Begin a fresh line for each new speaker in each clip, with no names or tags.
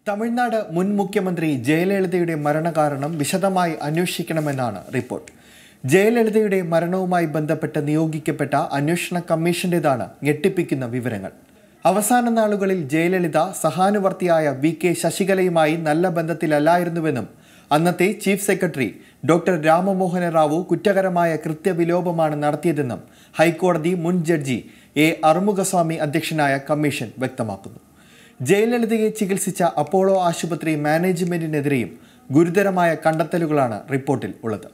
തമിഴ്നാട് മുൻ മുഖ്യമന്ത്രി ജയലളിതയുടെ മരണകാരണം വിശദമായി അന്വേഷിക്കണമെന്നാണ് റിപ്പോർട്ട് ജയലളിതയുടെ മരണവുമായി ബന്ധപ്പെട്ട് നിയോഗിക്കപ്പെട്ട അന്വേഷണ കമ്മീഷന്റേതാണ് ഞെട്ടിപ്പിക്കുന്ന വിവരങ്ങൾ അവസാന നാളുകളിൽ ജയലളിത സഹാനുവർത്തിയായ വി കെ ശശികലയുമായി നല്ല ബന്ധത്തിലല്ലായിരുന്നുവെന്നും അന്നത്തെ chief secretary doctor Ramamohana Rao കുറ്റകരമായ കൃത്യവിലോപമാണ് നടത്തിയതെന്നും ഹൈക്കോടതി മുൻ ജഡ്ജി എ അറുമുഖസ്വാമി അധ്യക്ഷനായ കമ്മീഷൻ വ്യക്തമാക്കുന്നു ജയലളിതയെ ചികിത്സിച്ച അപ്പോളോ ആശുപത്രി മാനേജ്മെന്റിനെതിരെയും ഗുരുതരമായ കണ്ടെത്തലുകളാണ് റിപ്പോർട്ടിൽ ഉള്ളത്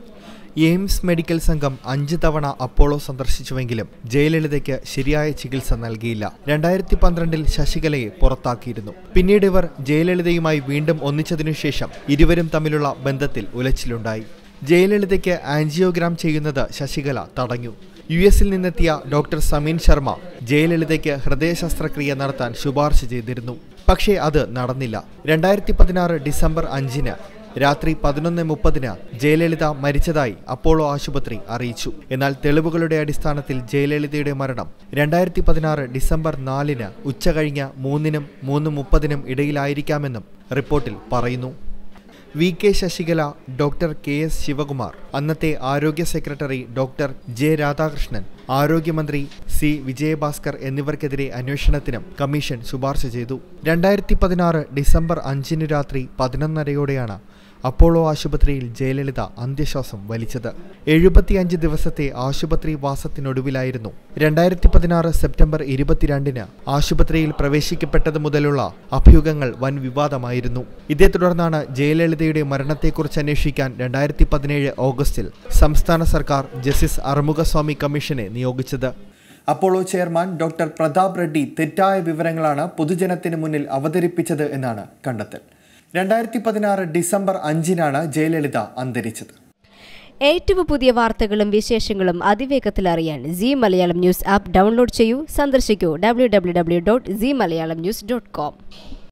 എയിംസ് മെഡിക്കൽ സംഘം അഞ്ച് തവണ അപ്പോളോ സന്ദർശിച്ചുവെങ്കിലും ജയലളിതയ്ക്ക് ശരിയായ ചികിത്സ നൽകിയില്ല രണ്ടായിരത്തി പന്ത്രണ്ടിൽ ശശികലയെ പുറത്താക്കിയിരുന്നു പിന്നീട് ഇവർ ജയലളിതയുമായി വീണ്ടും ഒന്നിച്ചതിനു ശേഷം ഇരുവരും തമ്മിലുള്ള ബന്ധത്തിൽ ഉലച്ചിലുണ്ടായി ജയലളിതയ്ക്ക് ആൻജിയോഗ്രാം ചെയ്യുന്നത് ശശികല തടഞ്ഞു യു എസിൽ നിന്നെത്തിയ ഡോക്ടർ സമീൻ ശർമ്മ ജയലളിതയ്ക്ക് ഹൃദയ ശസ്ത്രക്രിയ നടത്താൻ ശുപാർശ ചെയ്തിരുന്നു പക്ഷേ അത് നടന്നില്ല രണ്ടായിരത്തി പതിനാറ് ഡിസംബർ അഞ്ചിന് രാത്രി പതിനൊന്ന് മുപ്പതിന് ജയലളിത മരിച്ചതായി അപ്പോളോ ആശുപത്രി അറിയിച്ചു എന്നാൽ തെളിവുകളുടെ അടിസ്ഥാനത്തിൽ ജയലളിതയുടെ മരണം രണ്ടായിരത്തി പതിനാറ് ഡിസംബർ നാലിന് ഉച്ചകഴിഞ്ഞ് മൂന്നിനും മൂന്ന് മുപ്പതിനും ഇടയിലായിരിക്കാമെന്നും റിപ്പോർട്ടിൽ പറയുന്നു V K Sasikala doctor K S Sivakumar അന്നത്തെ ആരോഗ്യ സെക്രട്ടറി ഡോക്ടർ ജെ രാധാകൃഷ്ണൻ ആരോഗ്യമന്ത്രി സി വിജയഭാസ്കർ എന്നിവർക്കെതിരെ അന്വേഷണത്തിനും കമ്മീഷൻ ശുപാർശ ചെയ്തു രണ്ടായിരത്തി പതിനാറ് ഡിസംബർ അഞ്ചിന് രാത്രി പതിനൊന്നരയോടെയാണ് അപ്പോളോ ആശുപത്രിയിൽ ജയലളിത അന്ത്യശ്വാസം വലിച്ചത് എഴുപത്തിയഞ്ച് ദിവസത്തെ ആശുപത്രി വാസത്തിനൊടുവിലായിരുന്നു രണ്ടായിരത്തി പതിനാറ് സെപ്റ്റംബർ ഇരുപത്തിരണ്ടിന് ആശുപത്രിയിൽ പ്രവേശിക്കപ്പെട്ടത് മുതലുള്ള അഭ്യൂഹങ്ങൾ വൻ വിവാദമായിരുന്നു ഇതേ തുടർന്നാണ് ജയലളിതയുടെ മരണത്തെക്കുറിച്ച് അന്വേഷിക്കാൻ രണ്ടായിരത്തി പതിനേഴ് ഓഗസ്റ്റിൽ സംസ്ഥാന സർക്കാർ ജസ്റ്റിസ് അറുമുഖസ്വാമി കമ്മീഷനെ നിയോഗിച്ചത് Apollo chairman doctor Prathap Reddy തെറ്റായ വിവരങ്ങളാണ് പൊതുജനത്തിന് മുന്നിൽ അവതരിപ്പിച്ചത് എന്നാണ് കണ്ടെത്തൽ രണ്ടായിരത്തി പതിനാറ് ഡിസംബർ അഞ്ചിനാണ് ജയലളിത അന്തരിച്ചത്
ഏറ്റവും പുതിയ വാർത്തകളും വിശേഷങ്ങളും അതിവേഗത്തിൽ അറിയാൻ C Malayalam news app download ചെയ്യൂ സന്ദർശിക്കൂ W W W dot C Malayalam news dot com